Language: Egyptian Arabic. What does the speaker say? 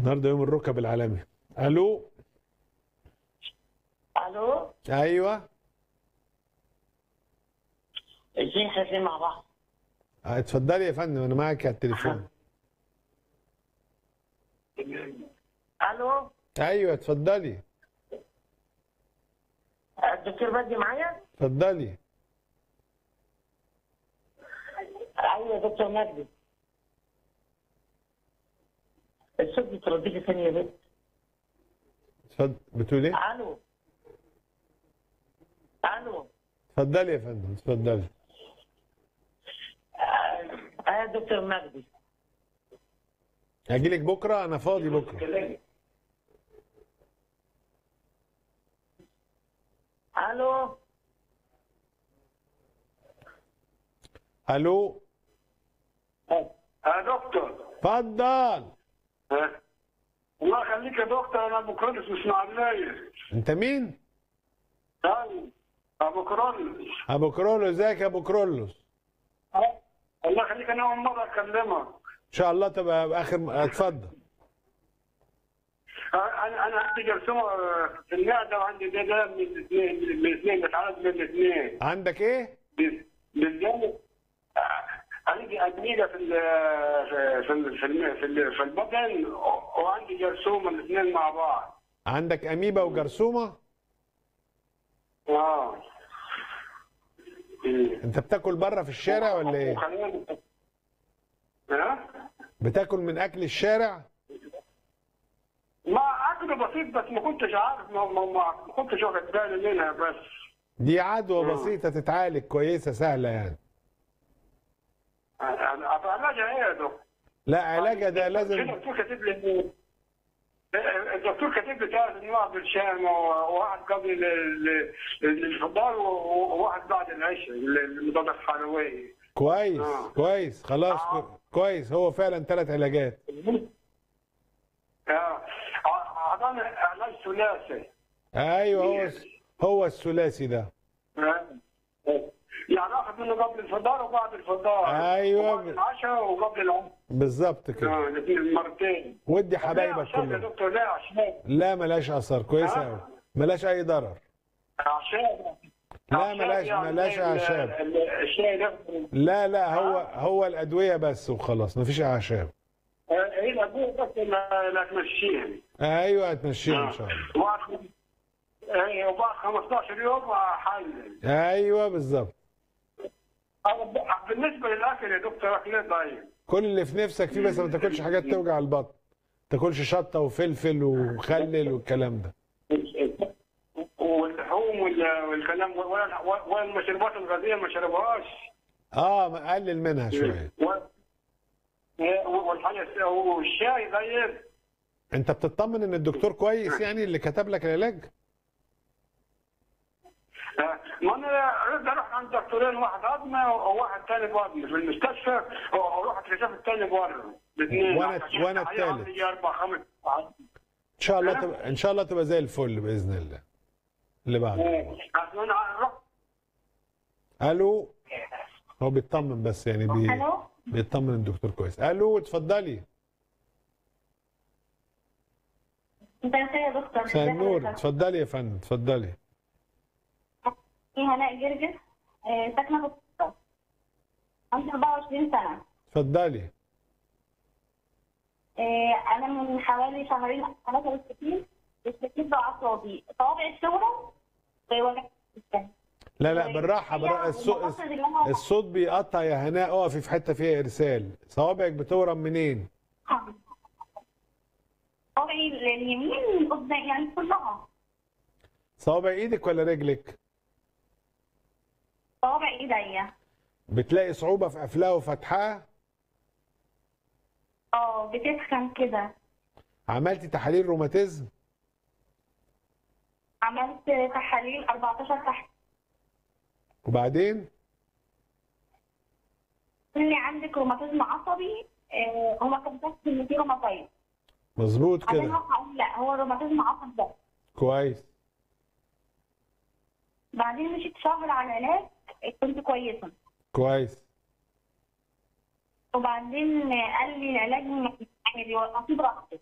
النهارده يوم الركب العالمي الو الو ايوه ازاي حاسين مع بعض آه، اتفضلي يا فندم انا معاك على التليفون الو ايوه اتفضلي الدكتور بدي معايا اتفضلي ايوه يا دكتور مجدي الصوت بترديكي ثانية يا بنت اتفضل بتقول ايه الو الو اتفضلي يا فندم اتفضلي آه يا دكتور مجدي هاجي لك بكره انا فاضي بكره الو الو يا دكتور اتفضل ها؟ الله يخليك يا دكتور انا ابو كرولس من اسماعيليه انت مين أيوة. ابو كرولس ابو كرولو ازيك يا ابو كرولوس ها؟ الله يخليك انا اول مره اكلمك ان شاء الله تبقى اخر اتفضل انا انا عندي جرثومه في المعده وعندي ده ده من الاثنين من الاثنين بتعالج من الاثنين عندك ايه بالجانب عندي ادميجه في ال في ال في ال في, ال في البطن وعندي جرثومه الاثنين مع بعض عندك اميبا وجرثومه اه إيه. انت بتاكل بره في الشارع ولا ايه وخلينا- ها؟ بتاكل من اكل الشارع ما اكل بسيط بس ما كنتش عارف ما, ما, ما ما كنتش واخد بالي منها بس دي عدوى بسيطه تتعالج كويسه سهله يعني أنا- علاجها ايه يا دكتور؟ لا علاجها ده في لازم دكتور كاتب لي الدكتور كاتب لي ثلاث انواع برشام وواحد قبل ال- ال- الفطار وواحد بعد العشاء المضاد الحيوي كويس آه. كويس خلاص كو- كويس هو فعلا ثلاث علاجات اه اعطاني علاج ثلاثي ايوه هو هو الثلاثي ده آه. يعني اخذ منه قبل الفطار وبعد الفطار أيوة. وبعد العشاء وقبل العشاء بالظبط كده اه الاثنين مرتين ودي لا حبايبك عشان يا كلهم دكتور لا عشان لا ملاش اثر كويسه آه. قوي ملاش اي ضرر عشان لا، ملاش- ملاش أعشاب. الشاي ده لا لا هو هو الادويه بس وخلاص مفيش اعشاب هي الابوه بس اللي اللي تمشيها ايوه هتمشيها ان شاء الله وبعد ايه وبعد 15 يوم احلل ايوه بالظبط أنا ب- بالنسبه للاكل يا دكتور اكل ضعيف كل اللي في نفسك فيه بس ما تاكلش حاجات توجع البطن ما تاكلش شطه وفلفل ومخلل والكلام ده واللحوم وال- والكلام ولا- والمشروبات الغازيه ما شربهاش اه مقلل منها شويه و- والحاجه والشاي غير انت بتطمن ان الدكتور كويس يعني اللي كتب لك العلاج ما انا رحت اروح عند دكتورين واحد هضمه وواحد ثاني بطن في المستشفى واروح اكتشف الثاني بره الاثنين وأنا- عشان وأنا التحاليل الثالث. عندي اربع خمس ان شاء الله تبقى ان شاء الله تبقى زي الفل باذن الله اللي بعده اصل انا رحت الو هو بيطمن بس يعني بي... الو بيطمن الدكتور كويس الو اتفضلي مساء الخير يا دكتور مساء النور اتفضلي يا فندم اتفضلي هناء جرجس آه، ساكنه في القاهره عندي 24 سنه اتفضلي آه، انا من حوالي شهرين او ثلاثه بالكثير بشتكي باعصابي صوابعي الصغرى ووجع الجسم. لا لا بالراحه بالراحه الصوت والمفاصل اللي أنا- الصوت بيقطع يا هناء اقفي في حته فيها ارسال صوابعك بتورم منين صوابعي اليمين قدام يعني كلها صوابع ايدك ولا رجلك صوابع ايديا بتلاقي صعوبه في قفلها وفتحها اه بتسخن كده عملتي تحاليل روماتيزم عملت تحاليل 14 تحت وبعدين قال لي عندك روماتيزم عصبي آه، هما كانوا بس ان في روماتيزم مظبوط بعدين كده هو قال لا هو روماتيزم عصبي بس كويس بعدين مشيت شهر على علاج كنت كويسه كويس وبعدين قال لي العلاج يعني بيوقفي براحتك